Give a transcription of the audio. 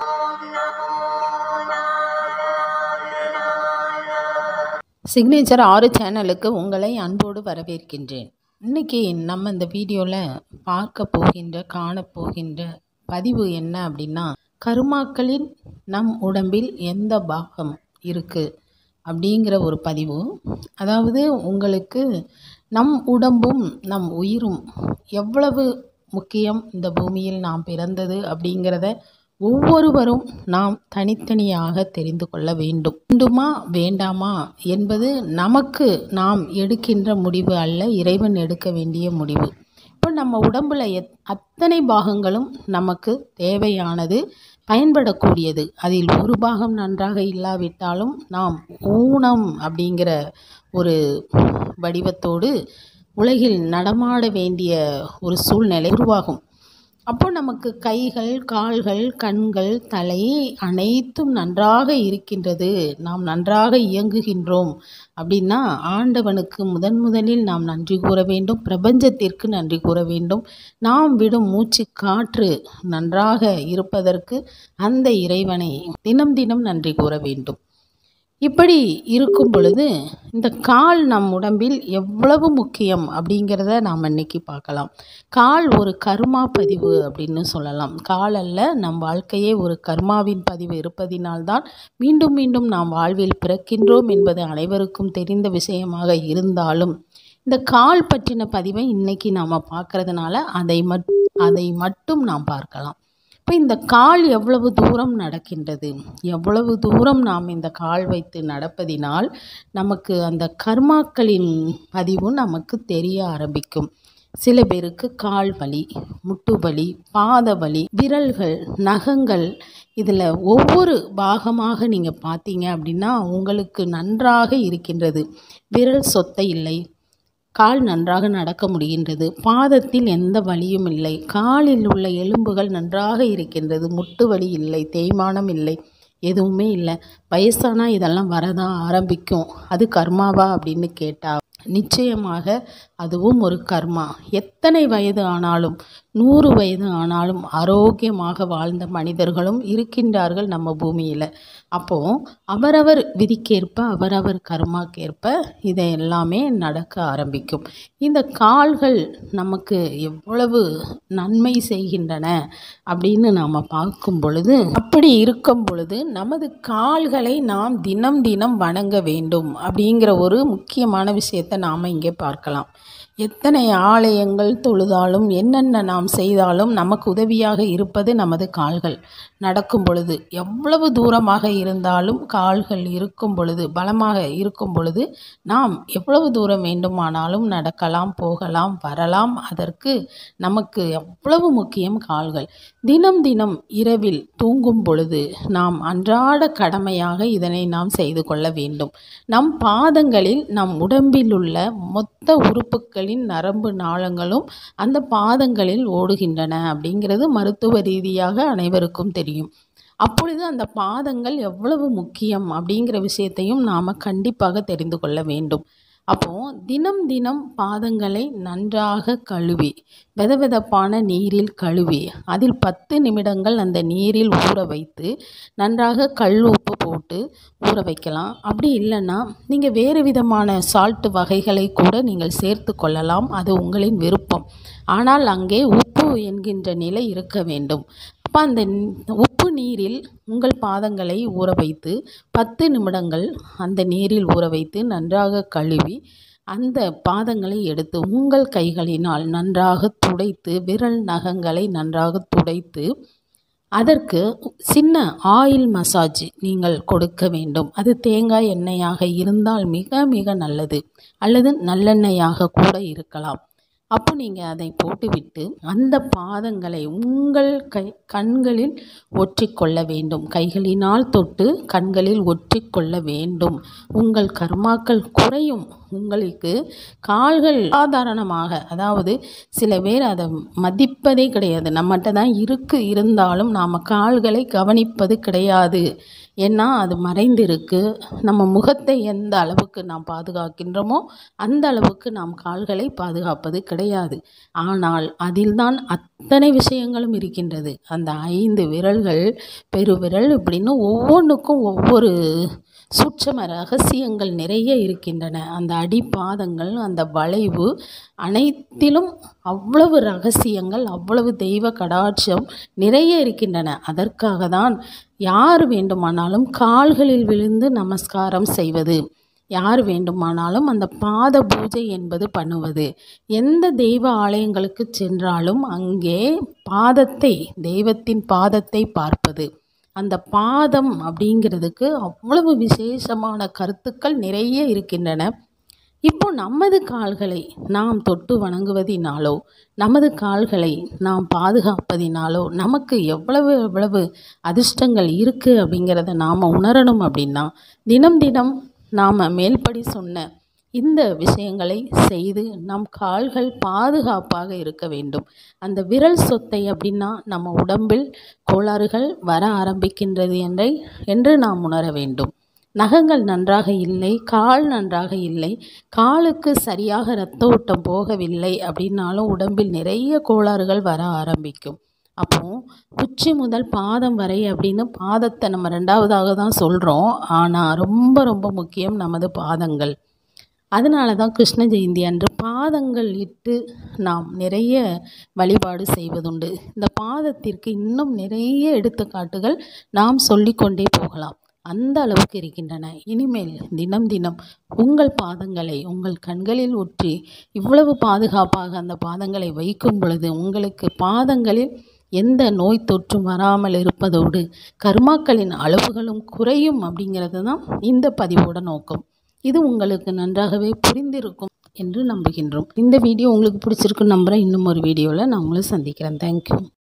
signature ஆறு சேனலுக்கு உங்களை அன்போடு வரவேற்கின்றேன் இன்னைக்கு நம்ம இந்த வீடியோவில் பார்க்க போகின்ற காணப்போகின்ற பதிவு என்ன அப்படின்னா கருமாக்களின் நம் உடம்பில் எந்த பாகம் இருக்குது அப்படிங்கிற ஒரு பதிவு அதாவது உங்களுக்கு நம் உடம்பும் நம் உயிரும் எவ்வளவு முக்கியம் இந்த பூமியில் நாம் பிறந்தது அப்படிங்கிறத ஒவ்வொருவரும் நாம் தனித்தனியாக தெரிந்து கொள்ள வேண்டும் வேண்டுமா வேண்டாமா என்பது நமக்கு நாம் எடுக்கின்ற முடிவு அல்ல இறைவன் எடுக்க வேண்டிய முடிவு இப்போ நம்ம உடம்புல எத் அத்தனை பாகங்களும் நமக்கு தேவையானது பயன்படக்கூடியது அதில் ஒரு பாகம் நன்றாக இல்லாவிட்டாலும் நாம் ஊனம் அப்படிங்கிற ஒரு வடிவத்தோடு உலகில் நடமாட வேண்டிய ஒரு சூழ்நிலை உருவாகும் அப்போ நமக்கு கைகள் கால்கள் கண்கள் தலை அனைத்தும் நன்றாக இருக்கின்றது நாம் நன்றாக இயங்குகின்றோம் அப்படின்னா ஆண்டவனுக்கு முதன் முதலில் நாம் நன்றி கூற வேண்டும் பிரபஞ்சத்திற்கு நன்றி கூற வேண்டும் நாம் விடும் மூச்சு காற்று நன்றாக இருப்பதற்கு அந்த இறைவனை தினம் தினம் நன்றி கூற வேண்டும் இப்படி இருக்கும் பொழுது இந்த கால் நம் உடம்பில் எவ்வளவு முக்கியம் அப்படிங்கிறத நாம் இன்னைக்கு பார்க்கலாம் கால் ஒரு கர்மா பதிவு அப்படின்னு சொல்லலாம் கால் அல்ல நம் வாழ்க்கையே ஒரு கர்மாவின் பதிவு இருப்பதினால்தான் மீண்டும் மீண்டும் நாம் வாழ்வில் பிறக்கின்றோம் என்பது அனைவருக்கும் தெரிந்த விஷயமாக இருந்தாலும் இந்த கால் பற்றின பதிவை இன்னைக்கு நாம் பார்க்கறதுனால அதை மட் அதை மட்டும் நாம் பார்க்கலாம் இப்போ இந்த கால் எவ்வளவு தூரம் நடக்கின்றது எவ்வளவு தூரம் நாம் இந்த கால் வைத்து நடப்பதினால் நமக்கு அந்த கர்மாக்களின் பதிவு நமக்கு தெரிய ஆரம்பிக்கும் சில பேருக்கு கால் வலி முட்டு வலி பாத வலி விரல்கள் நகங்கள் இதில் ஒவ்வொரு பாகமாக நீங்கள் பார்த்தீங்க அப்படின்னா உங்களுக்கு நன்றாக இருக்கின்றது விரல் சொத்த இல்லை கால் நன்றாக நடக்க முடிகின்றது பாதத்தில் எந்த வலியும் இல்லை காலில் உள்ள எலும்புகள் நன்றாக இருக்கின்றது முட்டு வலி இல்லை தேய்மானம் இல்லை எதுவுமே இல்லை வயசானா இதெல்லாம் வரதான் ஆரம்பிக்கும் அது கர்மாவா அப்படின்னு கேட்டால் நிச்சயமாக அதுவும் ஒரு கர்மா எத்தனை வயது ஆனாலும் நூறு வயது ஆனாலும் ஆரோக்கியமாக வாழ்ந்த மனிதர்களும் இருக்கின்றார்கள் நம்ம பூமியில் அப்போது அவரவர் விதிக்கேற்ப அவரவர் கர்மாக்கேற்ப இதை எல்லாமே நடக்க ஆரம்பிக்கும் இந்த கால்கள் நமக்கு எவ்வளவு நன்மை செய்கின்றன அப்படின்னு நாம் பார்க்கும் பொழுது அப்படி இருக்கும் பொழுது நமது கால்களை நாம் தினம் தினம் வணங்க வேண்டும் அப்படிங்கிற ஒரு முக்கியமான விஷயத்தை நாம் இங்கே பார்க்கலாம் எத்தனை ஆலயங்கள் தொழுதாலும் என்னென்ன நாம் செய்தாலும் நமக்கு உதவியாக இருப்பது நமது கால்கள் நடக்கும் பொழுது எவ்வளவு தூரமாக இருந்தாலும் கால்கள் இருக்கும் பொழுது பலமாக இருக்கும் பொழுது நாம் எவ்வளவு தூரம் வேண்டுமானாலும் நடக்கலாம் போகலாம் வரலாம் அதற்கு நமக்கு எவ்வளவு முக்கியம் கால்கள் தினம் தினம் இரவில் தூங்கும் பொழுது நாம் அன்றாட கடமையாக இதனை நாம் செய்து கொள்ள வேண்டும் நம் பாதங்களில் நம் உடம்பில் உள்ள மொத்த உறுப்புகளின் நரம்பு நாளங்களும் அந்த பாதங்களில் ஓடுகின்றன அப்படிங்கிறது மருத்துவ ரீதியாக அனைவருக்கும் தெரியும் அப்பொழுது அந்த பாதங்கள் எவ்வளவு முக்கியம் அப்படிங்கிற விஷயத்தையும் நாம் கண்டிப்பாக தெரிந்து கொள்ள வேண்டும் அப்போது தினம் தினம் பாதங்களை நன்றாக கழுவி வெதவெதப்பான நீரில் கழுவி அதில் பத்து நிமிடங்கள் அந்த நீரில் ஊற வைத்து நன்றாக கல் உப்பு போட்டு ஊற வைக்கலாம் அப்படி இல்லைன்னா நீங்கள் வேறு விதமான சால்ட் வகைகளை கூட நீங்கள் சேர்த்து கொள்ளலாம் அது உங்களின் விருப்பம் ஆனால் அங்கே உப்பு என்கின்ற நிலை இருக்க வேண்டும் அப்போ அந்த உப்பு நீரில் உங்கள் பாதங்களை ஊற வைத்து பத்து நிமிடங்கள் அந்த நீரில் ஊற வைத்து நன்றாக கழுவி அந்த பாதங்களை எடுத்து உங்கள் கைகளினால் நன்றாக துடைத்து விரல் நகங்களை நன்றாக துடைத்து அதற்கு சின்ன ஆயில் மசாஜ் நீங்கள் கொடுக்க வேண்டும் அது தேங்காய் எண்ணெயாக இருந்தால் மிக மிக நல்லது அல்லது நல்லெண்ணெயாக கூட இருக்கலாம் அப்போ நீங்கள் அதை போட்டுவிட்டு அந்த பாதங்களை உங்கள் கை கண்களில் ஒற்றிக்கொள்ள வேண்டும் கைகளினால் தொட்டு கண்களில் ஒற்றிக்கொள்ள வேண்டும் உங்கள் கர்மாக்கள் குறையும் உங்களுக்கு கால்கள் சாதாரணமாக அதாவது சில பேர் அதை மதிப்பதே கிடையாது நம்மகிட்ட தான் இருக்கு இருந்தாலும் நாம் கால்களை கவனிப்பது கிடையாது ஏன்னா அது மறைந்திருக்கு நம்ம முகத்தை எந்த அளவுக்கு நாம் பாதுகாக்கின்றோமோ அந்த அளவுக்கு நாம் கால்களை பாதுகாப்பது கிடையாது ஆனால் அதில்தான் அத்தனை விஷயங்களும் இருக்கின்றது அந்த ஐந்து விரல்கள் பெருவிரல் இப்படின்னு ஒவ்வொன்றுக்கும் ஒவ்வொரு சூட்சம ரகசியங்கள் நிறைய இருக்கின்றன அந்த அடிப்பாதங்கள் அந்த வளைவு அனைத்திலும் அவ்வளவு ரகசியங்கள் அவ்வளவு தெய்வ கடாட்சம் நிறைய இருக்கின்றன அதற்காக தான் யார் வேண்டுமானாலும் கால்களில் விழுந்து நமஸ்காரம் செய்வது யார் வேண்டுமானாலும் அந்த பாத பூஜை என்பது பண்ணுவது எந்த தெய்வ ஆலயங்களுக்கு சென்றாலும் அங்கே பாதத்தை தெய்வத்தின் பாதத்தை பார்ப்பது அந்த பாதம் அப்படிங்கிறதுக்கு அவ்வளவு விசேஷமான கருத்துக்கள் நிறைய இருக்கின்றன இப்போ நமது கால்களை நாம் தொட்டு வணங்குவதினாலோ நமது கால்களை நாம் பாதுகாப்பதினாலோ நமக்கு எவ்வளவு எவ்வளவு அதிர்ஷ்டங்கள் இருக்குது அப்படிங்கிறத நாம் உணரணும் அப்படின்னா தினம் தினம் நாம் மேல்படி சொன்ன இந்த விஷயங்களை செய்து நம் கால்கள் பாதுகாப்பாக இருக்க வேண்டும் அந்த விரல் சொத்தை அப்படின்னா நம்ம உடம்பில் கோளாறுகள் வர ஆரம்பிக்கின்றது என்றை என்று நாம் உணர வேண்டும் நகங்கள் நன்றாக இல்லை கால் நன்றாக இல்லை காலுக்கு சரியாக இரத்த ஓட்டம் போகவில்லை அப்படின்னாலும் உடம்பில் நிறைய கோளாறுகள் வர ஆரம்பிக்கும் அப்போ உச்சி முதல் பாதம் வரை அப்படின்னு பாதத்தை நம்ம ரெண்டாவதாக தான் சொல்கிறோம் ஆனால் ரொம்ப ரொம்ப முக்கியம் நமது பாதங்கள் அதனால தான் கிருஷ்ண ஜெயந்தி அன்று பாதங்கள் இட்டு நாம் நிறைய வழிபாடு செய்வதுண்டு இந்த பாதத்திற்கு இன்னும் நிறைய எடுத்துக்காட்டுகள் நாம் சொல்லிக்கொண்டே போகலாம் அந்த அளவுக்கு இருக்கின்றன இனிமேல் தினம் தினம் உங்கள் பாதங்களை உங்கள் கண்களில் ஒற்றி இவ்வளவு பாதுகாப்பாக அந்த பாதங்களை வைக்கும் பொழுது உங்களுக்கு பாதங்களில் எந்த நோய் தொற்றும் வராமல் இருப்பதோடு கர்மாக்களின் அளவுகளும் குறையும் அப்படிங்கிறது தான் இந்த பதிவோட நோக்கம் இது உங்களுக்கு நன்றாகவே புரிந்திருக்கும் என்று நம்புகின்றோம் இந்த வீடியோ உங்களுக்கு பிடிச்சிருக்குன்னு நம்புகிறேன் இன்னும் ஒரு வீடியோவில் நான் உங்களை சந்திக்கிறேன் தேங்க்யூ